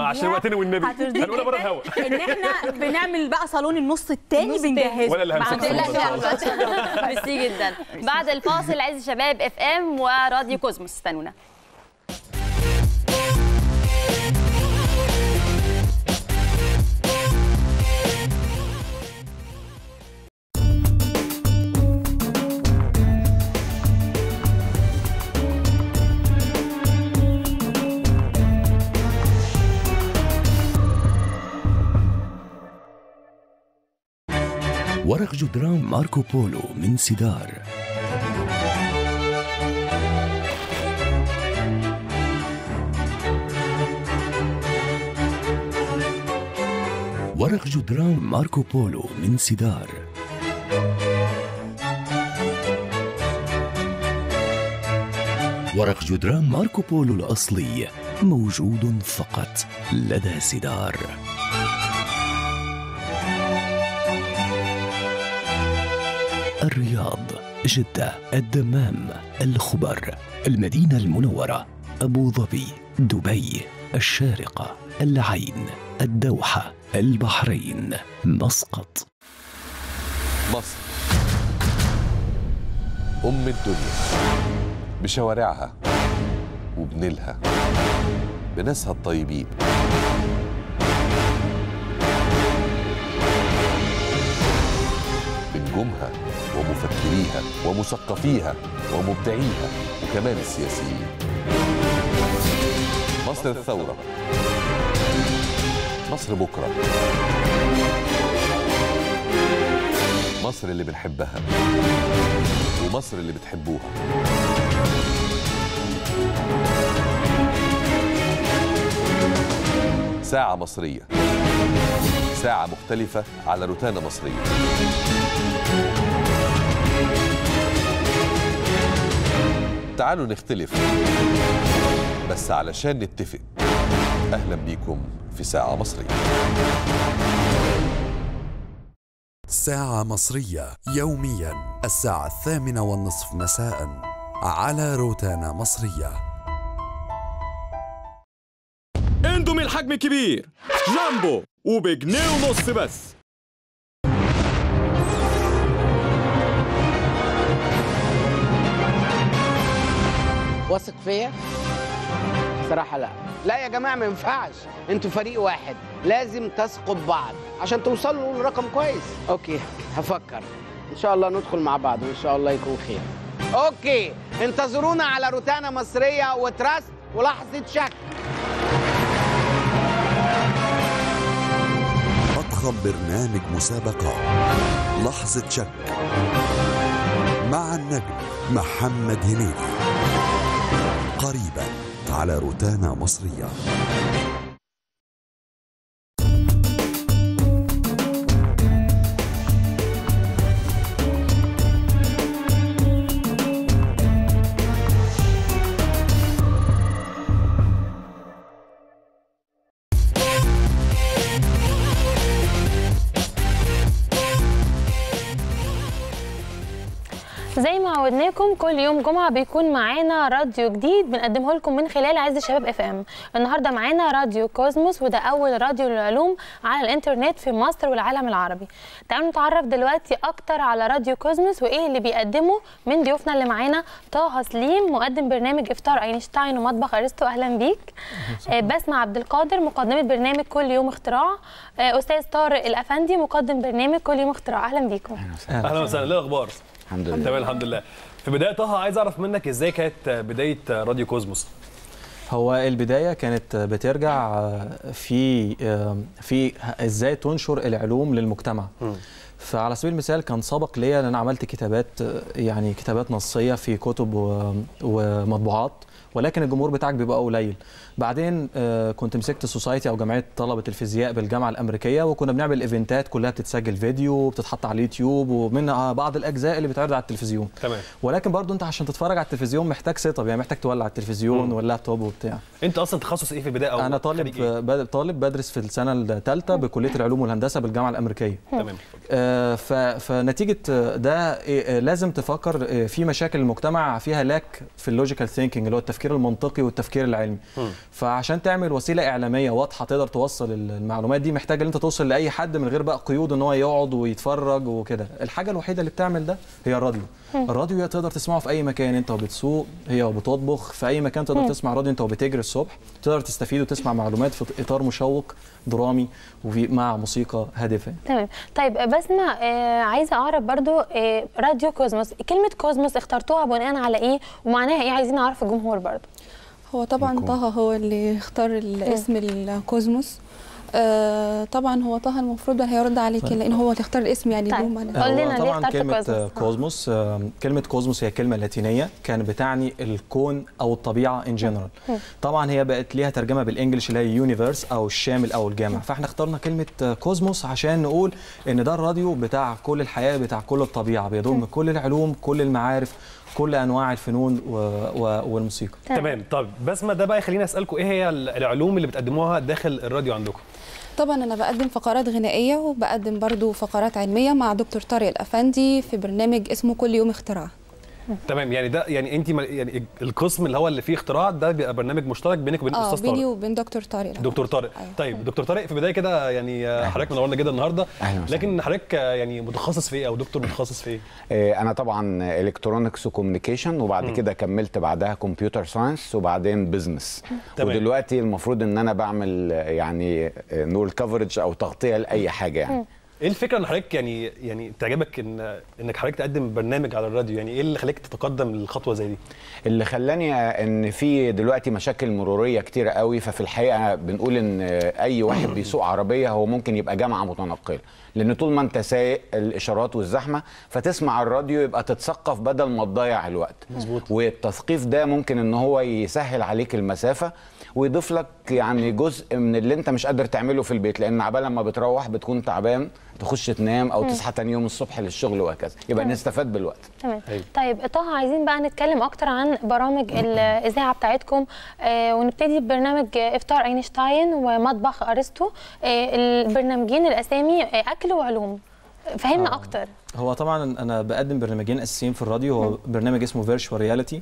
عشان وقتنا والنبي هترضيك هنقولها بره جداً الهوا ان احنا بنعمل بقى صالون النص التاني النص التاني. بنجهزه ولا اللي ما هنسخن عندناش برضه إن شاء الله. ميرسي جدا بعد الفاصل عز شباب اف ام وراديو كوزموس استنونا ورق جدران ماركو بولو من سيدار ورق جدران ماركو بولو من سيدار ورق جدران ماركو بولو الأصلي موجود فقط لدى سيدار الرياض جدة الدمام الخبر المدينة المنورة أبو ظبي دبي الشارقة العين الدوحة البحرين مسقط مصر أم الدنيا بشوارعها وبنيلها بناسها الطيبين بنجومها ومفكريها ومثقفيها ومبدعيها وكمان السياسيين مصر الثورة مصر بكرة مصر اللي بنحبها ومصر اللي بتحبوها ساعة مصرية ساعة مختلفة على روتانا مصرية تعالوا نختلف بس علشان نتفق أهلا بيكم في ساعة مصرية ساعة مصرية يوميا الساعة الثامنة والنصف مساء على روتانا مصرية اندومي الحجم الكبير جامبو وبجنيه ونص بس واثق فيا؟ صراحة لا لا يا جماعة ما ينفعش انتوا فريق واحد لازم تثقوا ببعض عشان توصلوا لرقم كويس اوكي هفكر ان شاء الله ندخل مع بعض وان شاء الله يكون خير اوكي انتظرونا على روتانا مصرية وتراست ولحظة شك أضخم برنامج مسابقات لحظة شك مع النجم محمد هنيدي قريبا على روتانا مصرية زي ما عودناكم كل يوم جمعه بيكون معانا راديو جديد بنقدمه لكم من خلال عز شباب اف ام النهارده معانا راديو كوزموس وده اول راديو للعلوم على الانترنت في مصر والعالم العربي تعالوا نتعرف دلوقتي اكتر على راديو كوزموس وايه اللي بيقدمه من ضيوفنا اللي معانا طه سليم مقدم برنامج افطار اينشتاين ومطبخ ارسطو اهلا بيك آه، بسمة عبد القادر مقدمه برنامج كل يوم اختراع آه، استاذ طارق الافندي مقدم برنامج كل يوم اختراع اهلا بيكم اهلا وسهلا ايه الاخبار الحمد لله تمام الحمد لله في بدايه طه عايز اعرف منك ازاي كانت بدايه راديو كوزموس هو البداية كانت بترجع في في ازاي تنشر العلوم للمجتمع فعلى سبيل المثال كان سبق ليا ان انا عملت كتابات يعني كتابات نصية في كتب و- ومطبوعات ولكن الجمهور بتاعك بيبقى قليل بعدين آه، كنت مسكت سوسايتي او جمعيه طلبه الفيزياء بالجامعه الامريكيه وكنا بنعمل ايفنتات كلها بتتسجل فيديو وبتتحط على اليوتيوب ومنها بعض الاجزاء اللي بتعرض على التلفزيون تمام ولكن برضو انت عشان تتفرج على التلفزيون محتاج سيت اب يعني محتاج تولع التلفزيون مم. واللابتوب وبتاع انت اصلا تخصص ايه في البدايه او انا طالب خريج إيه؟ بد- طالب بدرس في السنه الثالثه بكليه العلوم والهندسه بالجامعه الامريكيه تمام آه، ف- فنتيجه آه، ده آه، لازم تفكر آه، في مشاكل المجتمع فيها لاك في اللوجيكال ثينكينج اللي هو التفكير المنطقي والتفكير العلمي مم. فعشان تعمل وسيله اعلاميه واضحه تقدر توصل المعلومات دي محتاج ان انت توصل لاي حد من غير بقى قيود ان هو يقعد ويتفرج وكده الحاجه الوحيده اللي بتعمل ده هي الراديو الراديو تقدر تسمعه في اي مكان انت وبتسوق هي وبتطبخ في اي مكان تقدر مم. تسمع راديو انت وبتجري الصبح تقدر تستفيد وتسمع معلومات في اطار مشوق درامي وفي مع موسيقى هادفه تمام طيب بسمة آه عايزه اعرف برضو آه راديو كوزموس كلمه كوزموس اخترتوها بناء على ايه ومعناها ايه عايزين نعرف الجمهور برضو هو طبعا طه هو اللي اختار الاسم الكوزموس آه طبعا هو طه المفروض هيرد عليك طيب. لان هو اللي اختار الاسم يعني له معنى هو طبعا كلمة كوزموس آه، كلمة كوزموس هي كلمة لاتينية كانت بتعني الكون أو الطبيعة ان جنرال طبعا هي بقت ليها ترجمة بالانجلش اللي هي يونيفرس أو الشامل أو الجامع فاحنا اخترنا كلمة آه، كوزموس عشان نقول إن ده الراديو بتاع كل الحياة بتاع كل الطبيعة بيضم كل العلوم كل المعارف كل أنواع الفنون و... و... والموسيقى تمام طب بسمه ده بقى يخليني اسالكم ايه هي العلوم اللي بتقدموها داخل الراديو عندكم طبعا انا بقدم فقرات غنائيه وبقدم برضو فقرات علميه مع دكتور طارق الافندي في برنامج اسمه كل يوم اختراع تمام يعني ده يعني انت يعني القسم اللي هو اللي فيه اختراع ده بيبقى برنامج مشترك بينك وبين اه الاستاذ بيني طارق وبين دكتور طارق دكتور طارق طيب دكتور طارق في البدايه كده يعني آه، حضرتك منورنا جدا النهارده لكن حضرتك آه، يعني متخصص في ايه او دكتور متخصص في ايه آه، انا طبعا الكترونكس وكوميونيكيشن وبعد مم. كده كملت بعدها كمبيوتر ساينس وبعدين بزنس تمام. ودلوقتي المفروض ان انا بعمل آه، يعني آه، نقول كفرج او تغطيه لاي حاجه يعني ايه الفكره ان حضرتك يعني يعني تعجبك ان انك حضرتك تقدم برنامج على الراديو يعني ايه اللي خلاك تتقدم للخطوه زي دي اللي خلاني ان في دلوقتي مشاكل مروريه كتيره قوي ففي الحقيقه بنقول ان اي واحد بيسوق عربيه هو ممكن يبقى جامعه متنقله لان طول ما انت سايق الاشارات والزحمه فتسمع الراديو يبقى تتثقف بدل ما تضيع الوقت مظبوط والتثقيف ده ممكن ان هو يسهل عليك المسافه ويضيف لك يعني جزء من اللي انت مش قادر تعمله في البيت لان عبال ما بتروح بتكون تعبان تخش تنام او مم. تصحى تاني يوم الصبح للشغل وهكذا يبقى تمام. نستفاد بالوقت تمام طيب طه عايزين بقى نتكلم اكتر عن برامج الاذاعه بتاعتكم آه ونبتدي ببرنامج افطار اينشتاين ومطبخ ارسطو آه البرنامجين الاسامي آه اكل وعلوم فهمنا آه. اكتر هو طبعا انا بقدم برنامجين اساسيين في الراديو هو برنامج اسمه فيرتشوال رياليتي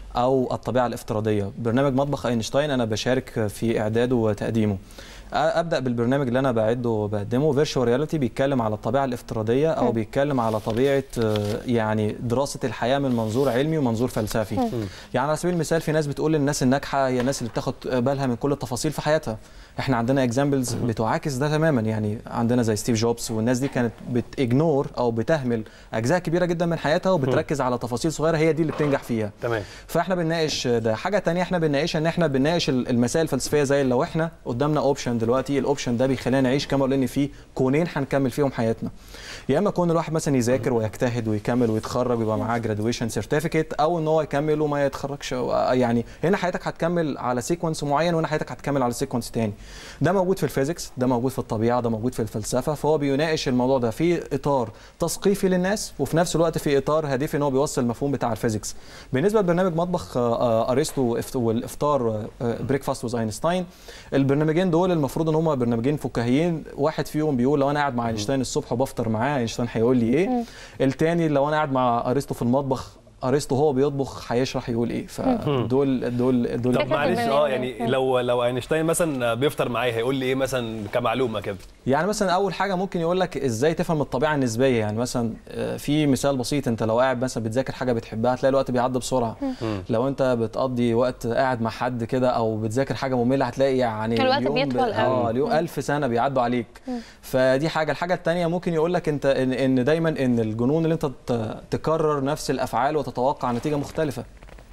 او الطبيعه الافتراضيه برنامج مطبخ اينشتاين انا بشارك في اعداده وتقديمه ابدا بالبرنامج اللي انا بعده وبقدمه فيرتشوال رياليتي بيتكلم على الطبيعه الافتراضيه او مم. بيتكلم على طبيعه آه، يعني دراسه الحياه من منظور علمي ومنظور فلسفي مم. يعني على سبيل المثال في ناس بتقول الناس الناجحه هي الناس اللي بتاخد بالها من كل التفاصيل في حياتها احنا عندنا اكزامبلز بتعاكس ده تماما يعني عندنا زي ستيف جوبز والناس دي كانت بتجنور او بتهمل اجزاء كبيره جدا من حياتها وبتركز على تفاصيل صغيره هي دي اللي بتنجح فيها تمام فاحنا بنناقش ده حاجه تانية احنا بنناقشها ان احنا بنناقش ال- المسائل الفلسفيه زي لو احنا قدامنا اوبشن دلوقتي الاوبشن ده بيخلينا نعيش كما قلنا ان في كونين هنكمل فيهم حياتنا يا اما كون الواحد مثلا يذاكر ويجتهد ويكمل ويتخرج ويبقى معاه جرادويشن سيرتيفيكت او ان هو يكمل وما يتخرجش أو- يعني هنا حياتك هتكمل على سيكونس معين وهنا حياتك هتكمل على سيكونس تاني ده موجود في الفيزيكس ده موجود في الطبيعه ده موجود في الفلسفه فهو بيناقش الموضوع ده في اطار تثقيفي للناس وفي نفس الوقت في اطار هادفي ان هو بيوصل المفهوم بتاع الفيزيكس بالنسبه لبرنامج مطبخ آه، آه، ارسطو وإفت- والافطار بريكفاست وذ اينشتاين البرنامجين دول المفروض ان هم برنامجين فكاهيين واحد فيهم بيقول لو انا قاعد مع اينشتاين الصبح وبفطر معاه اينشتاين هيقول لي ايه التاني لو انا قاعد مع ارسطو في المطبخ ارسطو هو بيطبخ هيشرح يقول ايه فدول دول دول طب معلش اه يعني لو لو اينشتاين مثلا بيفطر معايا هيقول لي ايه مثلا كمعلومه كده يعني مثلا اول حاجه ممكن يقول لك ازاي تفهم الطبيعه النسبيه يعني مثلا آه، في مثال بسيط انت لو قاعد مثلا بتذاكر حاجه بتحبها هتلاقي الوقت بيعدي بسرعه مم. لو انت بتقضي وقت قاعد مع حد كده او بتذاكر حاجه ممله هتلاقي يعني الوقت اليوم بيطول اه قوي. اليوم مم. 1000 سنه بيعدوا عليك مم. فدي حاجه الحاجه الثانيه ممكن يقول لك انت ان, إن دايما ان الجنون اللي انت ت- تكرر نفس الافعال وتتوقع نتيجه مختلفه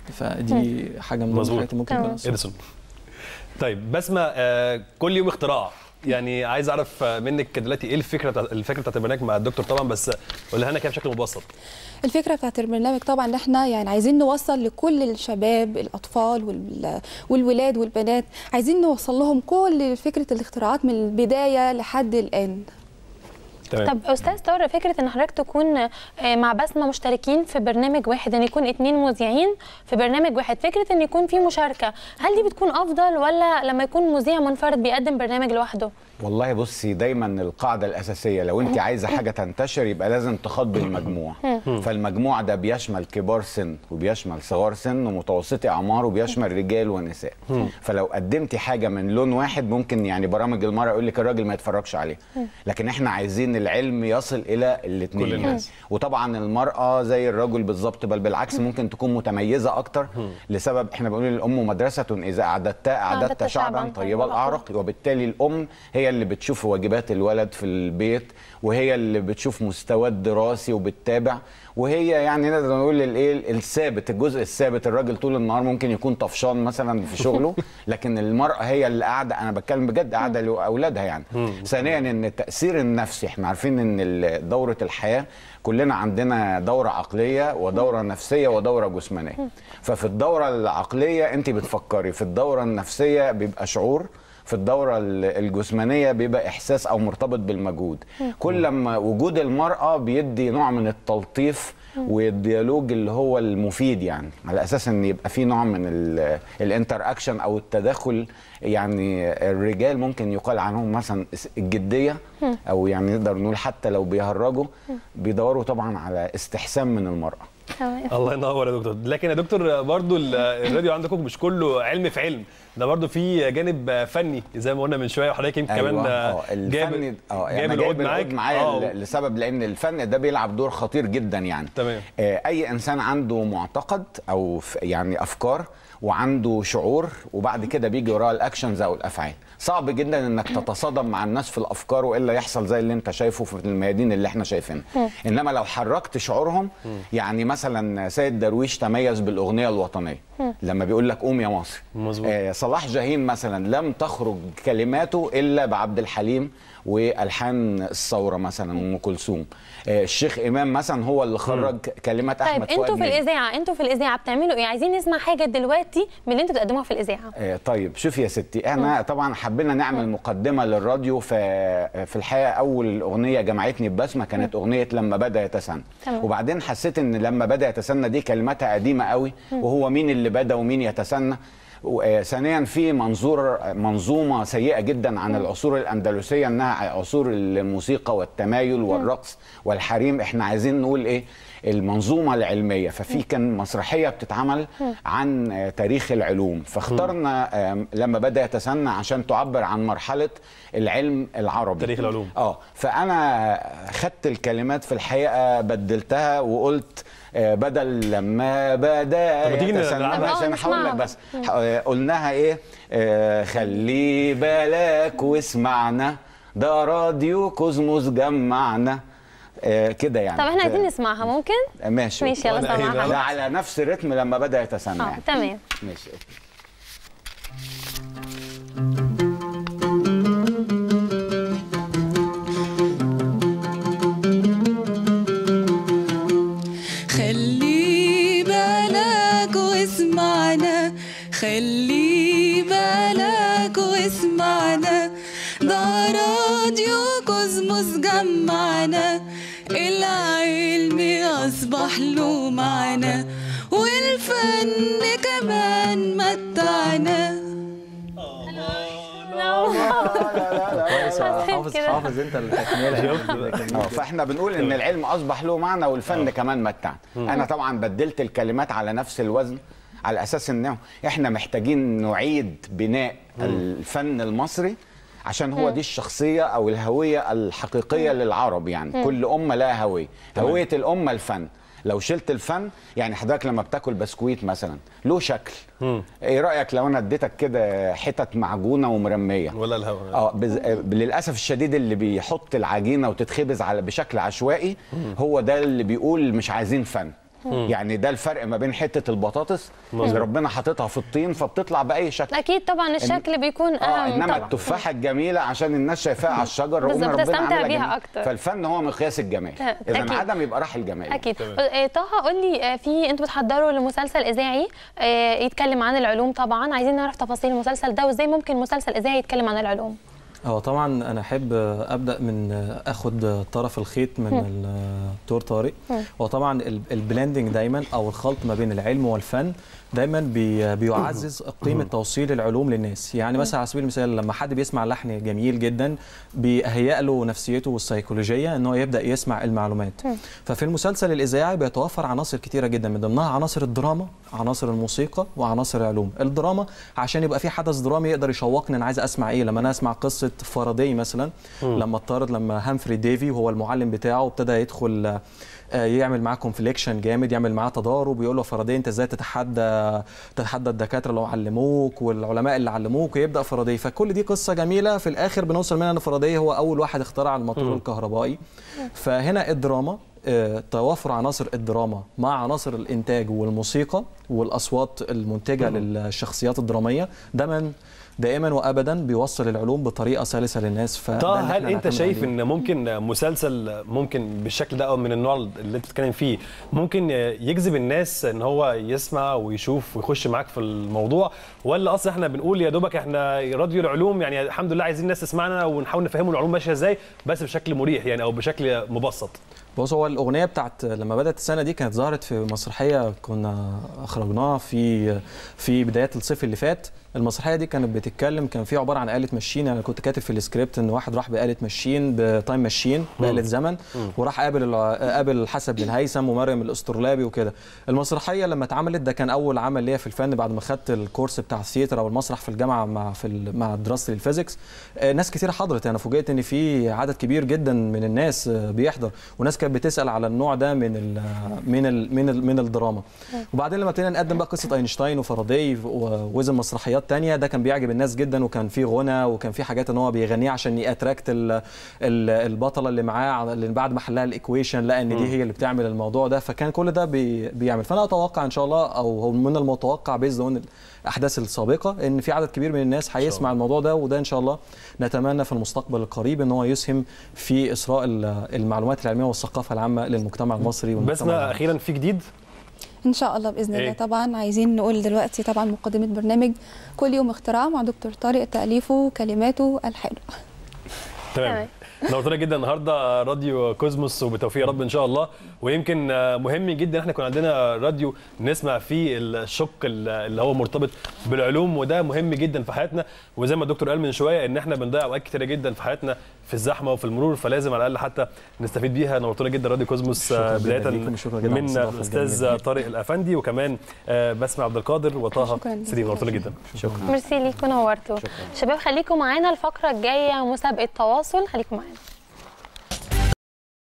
فدي حاجه من ضمن مظبوط الحاجات اللي ممكن يكون اديسون طيب بسمه آه كل يوم اختراع يعني عايز اعرف آه، منك دلوقتي ايه الفكره بتاع- الفكره بتاعت البرنامج مع الدكتور طبعا بس قولها لنا كده بشكل مبسط الفكره بتاعت البرنامج طبعا ان احنا يعني عايزين نوصل لكل الشباب الاطفال وال- والولاد والبنات عايزين نوصل لهم كل فكره الاختراعات من البدايه لحد الان طب استاذ طارق فكره ان حضرتك تكون آه، مع بسمه مشتركين في برنامج واحد ان يكون اتنين مذيعين في برنامج واحد فكره ان يكون في مشاركه هل دي بتكون افضل ولا لما يكون مذيع منفرد بيقدم برنامج لوحده والله بصي دايما القاعده الاساسيه لو انت عايزه حاجه تنتشر يبقى لازم تخاطبي المجموع مم. يعني فالمجموع ده بيشمل كبار سن وبيشمل صغار سن ومتوسطي اعمار وبيشمل رجال ونساء فلو قدمتي حاجه من لون واحد ممكن يعني برامج المراه يقول لك الراجل ما يتفرجش عليه لكن احنا عايزين العلم يصل الى كل الاثنين يعني. الناس. وطبعا المراه زي الرجل بالظبط بل بالعكس ممكن تكون متميزه اكتر لسبب احنا بنقول الام مدرسه اذا اعددتها اعددت أعددت شعبا شعباً طيب طيب الاعرق وبالتالي الام هي اللي بتشوف واجبات الولد في البيت وهي اللي بتشوف مستواه الدراسي وبتتابع وهي يعني نقدر نقول الايه الثابت الجزء الثابت الراجل طول النهار ممكن يكون طفشان مثلا في شغله لكن المراه هي اللي قاعده انا بتكلم بجد قاعده لاولادها يعني ثانيا ان التاثير النفسي احنا عارفين ان ال- دوره الحياه كلنا عندنا دوره عقليه ودوره نفسيه ودوره جسمانيه ففي الدوره العقليه انت بتفكري في الدوره النفسيه بيبقى شعور في الدورة ال- الجسمانية بيبقى إحساس أو مرتبط بالمجهود كل لما وجود المرأة بيدي نوع من التلطيف والديالوج اللي هو المفيد يعني على أساس أن يبقى في نوع من ال- الانتر أكشن أو التدخل يعني الرجال ممكن يقال عنهم مثلا الجدية أو يعني نقدر نقول حتى لو بيهرجوا بيدوروا طبعا على استحسان من المرأة تمام الله ينور يا دكتور لكن يا دكتور برضو ال- الراديو عندكم مش كله علم في علم ده برضو في جانب فني زي ما قلنا من شويه وحضرتك يمكن كمان اه جايب الفن اه جايب انا العود جايب معاك العود معايا آه. ل- لسبب لان الفن ده بيلعب دور خطير جدا يعني تمام. آه اي انسان عنده معتقد او ف- يعني افكار وعنده شعور وبعد كده بيجي وراه الاكشنز او الافعال صعب جدا انك تتصادم مع الناس في الافكار والا يحصل زي اللي انت شايفه في الميادين اللي احنا شايفينها انما لو حركت شعورهم يعني مثلا سيد درويش تميز بالاغنيه الوطنيه لما بيقول لك قوم يا مصر مظبوط. آه صلاح جاهين مثلا لم تخرج كلماته الا بعبد الحليم والحان الثوره مثلا ام كلثوم آه الشيخ امام مثلا هو اللي خرج كلمات طيب احمد انتوا فؤاد في نجم. الاذاعه انتوا في الاذاعه بتعملوا ايه عايزين نسمع حاجه دلوقتي من اللي انتوا بتقدموها في الاذاعه آه، طيب شوفي يا ستي احنا طبعا حبينا نعمل مقدمه للراديو ف- في الحقيقه اول اغنيه جمعتني ببسمه كانت اغنيه لما بدا يتسنى تمام. وبعدين حسيت ان لما بدا يتسنى دي كلماتها قديمه قوي وهو مين اللي بدا ومين يتسنى و- آه، ثانيا في منظور منظومه سيئه جدا عن العصور الاندلسيه انها عصور الموسيقى والتمايل والرقص والحريم احنا عايزين نقول ايه المنظومه العلميه ففي كان مسرحيه بتتعمل عن آه، تاريخ العلوم فاخترنا آه، لما بدا يتسنى عشان تعبر عن مرحله العلم العربي تاريخ العلوم. اه فانا خدت الكلمات في الحقيقه بدلتها وقلت آه، بدل لما بدا طب ما تيجي يتسنى نلعبها؟ عشان آه، احاول لك نسمعها. بس آه، قلناها ايه آه، خلي بالك واسمعنا ده راديو كوزموس جمعنا آه، كده يعني طب احنا عايزين نسمعها ممكن ماشي ماشي يلا وأنا قايل سمعها ده على نفس رتم لما بدا يتسنى اه يعني. تمام ماشي أوكي. خلي بالك واسمعنا خلي بالك واسمعنا ده راديو كوزموس جمعنا العلم أصبح له معنى والفن كمان متعنا كويس حافظ كده. حافظ انت التكمله اه فاحنا بنقول ان العلم اصبح له معنى والفن كمان متع انا طبعا بدلت الكلمات على نفس الوزن على اساس انه احنا محتاجين نعيد بناء الفن المصري عشان هو دي الشخصيه او الهويه الحقيقيه للعرب يعني كل امه لها هويه هويه الامه الفن لو شلت الفن يعني حضرتك لما بتاكل بسكويت مثلا له شكل ايه رايك لو انا اديتك كده حتت معجونه ومرميه ولا الهوا اه بز... آه، للاسف الشديد اللي بيحط العجينه وتتخبز على بشكل عشوائي هو ده اللي بيقول مش عايزين فن يعني ده الفرق ما بين حته البطاطس اللي ربنا حاططها في الطين فبتطلع باي شكل اكيد طبعا الشكل بيكون اه اهم انما طبعا التفاحه الجميله عشان الناس شايفاها على الشجر رغم بالظبط، ربنا تستمتع عملها بيها جميل. أكتر. فالفن هو مقياس الجمال آه، اذا أكيد. انعدم يبقى راح الجمال اكيد آه، طه قول لي آه، في انتوا بتحضروا لمسلسل اذاعي آه، يتكلم عن العلوم طبعا عايزين نعرف تفاصيل المسلسل ده وازاي ممكن مسلسل اذاعي يتكلم عن العلوم هو طبعا انا احب ابدا من اخد طرف الخيط من الدكتور طارق مم. هو طبعا ال- البلندنج دايما او الخلط ما بين العلم والفن دايما بي بيعزز قيمه توصيل العلوم للناس يعني مثلا على سبيل المثال لما حد بيسمع لحن جميل جدا بيهيئ له نفسيته السيكولوجيه ان هو يبدا يسمع المعلومات مم. ففي المسلسل الاذاعي بيتوفر عناصر كتيره جدا من ضمنها عناصر الدراما عناصر الموسيقى وعناصر العلوم الدراما عشان يبقى في حدث درامي يقدر يشوقني انا عايز اسمع ايه لما انا اسمع قصه فاراداي مثلا مم. لما اضطرد لما هامفري ديفي وهو المعلم بتاعه ابتدى يدخل آه، يعمل معاه كونفليكشن جامد يعمل معاه تضارب ويقول له فاراداي انت ازاي تتحدى تتحدى الدكاتره اللي علموك والعلماء اللي علموك ويبدا فاراداي فكل دي قصه جميله في الاخر بنوصل منها ان فاراداي هو اول واحد اخترع الموتور مم. الكهربائي فهنا الدراما آه، توافر عناصر الدراما مع عناصر الانتاج والموسيقى والاصوات المنتجه للشخصيات الدراميه ده من دائما وابدا بيوصل العلوم بطريقه سلسه للناس فده طه اللي هل إحنا انت نعتمد شايف عليه. ان ممكن مسلسل ممكن بالشكل ده او من النوع اللي انت بتتكلم فيه ممكن يجذب الناس ان هو يسمع ويشوف ويخش معاك في الموضوع ولا اصلا احنا بنقول يا دوبك احنا راديو العلوم يعني الحمد لله عايزين الناس تسمعنا ونحاول نفهمهم العلوم ماشيه ازاي بس بشكل مريح يعني او بشكل مبسط بص هو الاغنيه بتاعت لما بدات السنه دي كانت ظهرت في مسرحيه كنا اخرجناها في في بدايات الصيف اللي فات المسرحيه دي كانت بتتكلم كان في عباره عن آلة ماشين انا كنت كاتب في السكريبت ان واحد راح بآلة ماشين بتايم ماشين بآلة زمن وراح قابل الع- قابل حسن بن هيثم ومريم الاسترلابي وكده المسرحيه لما اتعملت ده كان اول عمل ليا في الفن بعد ما خدت الكورس بتاع الثياتر او المسرح في الجامعه مع في ال- مع دراستي للفيزيكس آه، ناس كتير حضرت انا فوجئت ان في عدد كبير جدا من الناس آه، بيحضر وناس كانت بتسال على النوع ده من ال من ال من ال من الدراما وبعدين لما ابتدينا نقدم بقى قصه اينشتاين وفاراداي ووزن مسرحيات تانية ده كان بيعجب الناس جدا وكان في غنى وكان في حاجات ان هو بيغنيها عشان ياتراكت ال- ال- البطله اللي معاه اللي بعد ما حلها الايكويشن لقى ان مم. دي هي اللي بتعمل الموضوع ده فكان كل ده بي بيعمل فانا اتوقع ان شاء الله او هو من المتوقع بيزد اون الاحداث السابقه ان في عدد كبير من الناس هيسمع الموضوع ده وده ان شاء الله نتمنى في المستقبل القريب ان هو يسهم في اسراء ال- المعلومات العلميه والثقافه العامه للمجتمع المصري والمجتمع بسمة العربي. اخيرا في جديد ان شاء الله باذن إيه؟ الله طبعا عايزين نقول دلوقتي طبعا مقدمه برنامج كل يوم اختراع مع دكتور طارق تاليفه كلماته الحانه تمام نورتنا جدا النهارده راديو كوزموس وبتوفيق يا رب ان شاء الله ويمكن آه، مهم جدا احنا كنا عندنا راديو نسمع فيه الشق ال- اللي هو مرتبط بالعلوم وده مهم جدا في حياتنا وزي ما الدكتور قال من شويه ان احنا بنضيع اوقات كتيره جدا في حياتنا في الزحمه وفي المرور فلازم على الاقل حتى نستفيد بيها نورتنا جدا راديو كوزموس آه، شكراً جداً بدايه ليكم وشكراً جداً على من الاستضافة الاستاذ الجميلة. طارق الافندي وكمان آه، بسمة عبد القادر وطه شكراً سليم نورتنا جدا شكرا ميرسي ليكم نورتوا شباب خليكم معانا الفقره الجايه مسابقه تواصل خليكم معانا